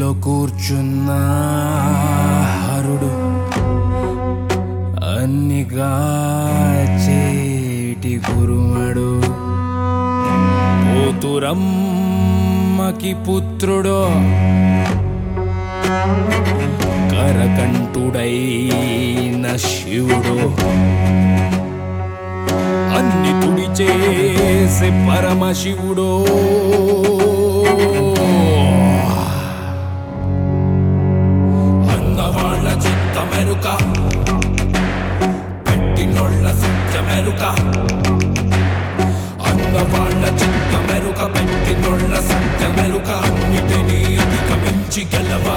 గుడిలో కూర్చున్న హరుడు అన్నిగా చేటి గురుమడు పోతురమ్మకి పుత్రుడో కరకంఠుడైన శివుడు అన్ని తుడి చేసే పరమశివుడో అన్నవాళ్ళ చిత్త మెరుక పెట్టినోళ్ళ సత్య మెరుక అన్నవాళ్ళ చిత్త మెరుక పెట్టినోళ్ళ సత్య మెరుక అన్నిటినీ అధిగమించి గెలవ